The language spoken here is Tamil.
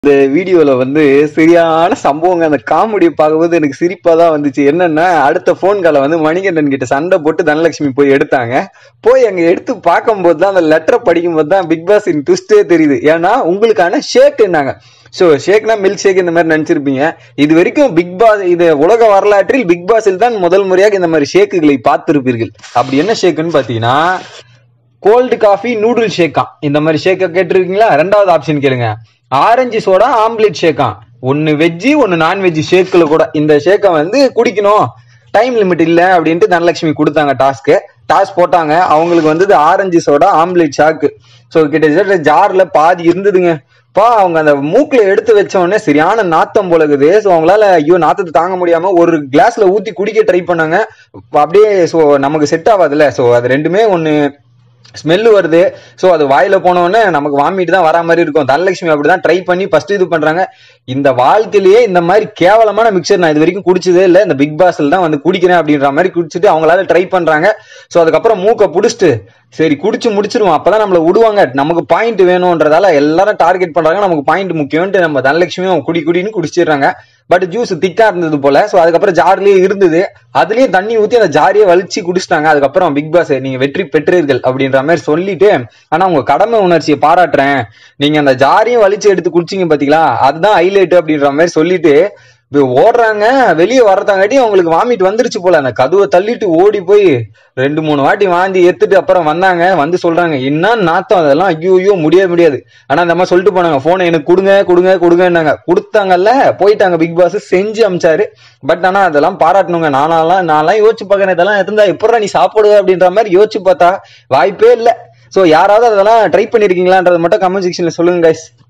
இந்த வீடியோல வந்து சரியான சம்பவங்க அந்த காமெடியை பார்க்கும்போது எனக்கு சிரிப்பா தான் வந்துச்சு என்னன்னா அடுத்த ஃபோன் காலை வந்து மணிகண்டன் கிட்ட சண்டை போட்டு தனலட்சுமி போய் எடுத்தாங்க போய் அங்க எடுத்து பார்க்கும்போது தான் அந்த லெட்டரை படிக்கும்போது தான் பிக் பாஸ் இன் ட்விஸ்டே தெரியுது ஏன்னா உங்களுக்கான ஷேக் என்னாங்க ஸோ ஷேக்னா மில்க் ஷேக் இந்த மாதிரி நினைச்சிருப்பீங்க இது வரைக்கும் பிக் பாஸ் இது உலக வரலாற்றில் பிக் பாஸில் தான் முதல் முறையாக இந்த மாதிரி ஷேக்குகளை பார்த்திருப்பீர்கள் அப்படி என்ன ஷேக்குன்னு பார்த்தீங்கன்னா கோல்டு காஃபி நூடுல் ஷேக்கா இந்த மாதிரி ஷேக்கை கேட்டிருக்கீங்களா ரெண்டாவது ஆப்ஷன் கேளுங்க ஆரஞ்சு சோடா ஆம்லெட் ஷேக்கா ஒன்னு வெஜ்ஜி ஒன்னு நான்வெஜ் ஷேக்கில் கூட இந்த ஷேக்கை வந்து குடிக்கணும் டைம் லிமிட் இல்ல அப்படின்ட்டு தனலட்சுமி கொடுத்தாங்க டாஸ்க்கு டாஸ் போட்டாங்க அவங்களுக்கு வந்து orange soda omelette shock so கிட்டத்தட்ட ஜார்ல பாதி இருந்ததுங்க பா அவங்க அந்த மூக்குல எடுத்து வச்ச உடனே சரியான நாத்தம் போலகுது ஸோ அவங்களால ஐயோ நாத்தத்தை தாங்க முடியாம ஒரு கிளாஸ்ல ஊத்தி குடிக்க ட்ரை பண்ணாங்க அப்படியே ஸோ நமக்கு செட் ஆகாதுல்ல ஸோ அது ரெண்டுமே ஒன்னு ஸ்மெல்லு வருது ஸோ அது வாயில போனோடனே நமக்கு வாமிட்டு தான் வரா மாதிரி இருக்கும் தனலட்சுமி அப்படிதான் ட்ரை பண்ணி ஃபர்ஸ்ட் இது பண்றாங்க இந்த வாழ்க்கையிலேயே இந்த மாதிரி கேவலமான மிக்சர் நான் இது வரைக்கும் குடிச்சதே இல்லை இந்த பிக் பாஸ்ல தான் வந்து குடிக்கிறேன் அப்படின்ற மாதிரி குடிச்சிட்டு அவங்களால ட்ரை பண்றாங்க ஸோ அதுக்கப்புறம் மூக்கை பிடிச்சிட்டு சரி குடிச்சு முடிச்சிருவோம் அப்பதான் நம்மள விடுவாங்க நமக்கு பாயிண்ட் வேணும்ன்றதால எல்லாரும் டார்கெட் பண்றாங்க நமக்கு பாயிண்ட் முக்கியம்ட்டு நம்ம தனலட்சுமியும் குடி குடின்னு குடிச்சிடுறாங்க பட் ஜூஸ் திக்கா இருந்தது போல ஸோ அதுக்கப்புறம் ஜார்லயே இருந்தது அதுலயே தண்ணி ஊத்தி அந்த ஜாரியை வலிச்சு குடிச்சிட்டாங்க அதுக்கப்புறம் பிக் பாஸ் நீங்க வெற்றி பெற்றீர்கள் அப்படின்ற மாதிரி சொல்லிட்டு ஆனா உங்க கடமை உணர்ச்சியை பாராட்டுறேன் நீங்க அந்த ஜாரியும் வலிச்சு எடுத்து குடிச்சீங்க பாத்தீங்களா அதுதான் ஹைலைட் அப்படின்ற மாதிரி சொல்லிட்டு இப்ப ஓடுறாங்க வெளியே வர்றதாங்காட்டி அவங்களுக்கு வாமிட் வந்துருச்சு போல அந்த கதுவை தள்ளிட்டு ஓடி போய் ரெண்டு மூணு வாட்டி வாந்தி எடுத்துட்டு அப்புறம் வந்தாங்க வந்து சொல்றாங்க என்ன நாத்தம் அதெல்லாம் ஐயோ ஐயோ முடியாது முடியாது ஆனா அந்த மாதிரி சொல்லிட்டு போனாங்க போனை எனக்கு கொடுங்க கொடுங்க கொடுங்கன்னாங்க கொடுத்தாங்கல்ல போயிட்டாங்க பிக் பாஸ் செஞ்சு அமிச்சாரு பட் ஆனா அதெல்லாம் பாராட்டணுங்க நானாலாம் நான்லாம் யோசிச்சு பார்க்கறேன் இதெல்லாம் இருந்தா எப்படா நீ சாப்பிடுவ அப்படின்ற மாதிரி யோசிச்சு பார்த்தா வாய்ப்பே இல்லை ஸோ யாராவது அதெல்லாம் ட்ரை பண்ணிருக்கீங்களான்றதை மட்டும் கமெண்ட் செக்ஷன்ல சொல்லுங்க கைஸ்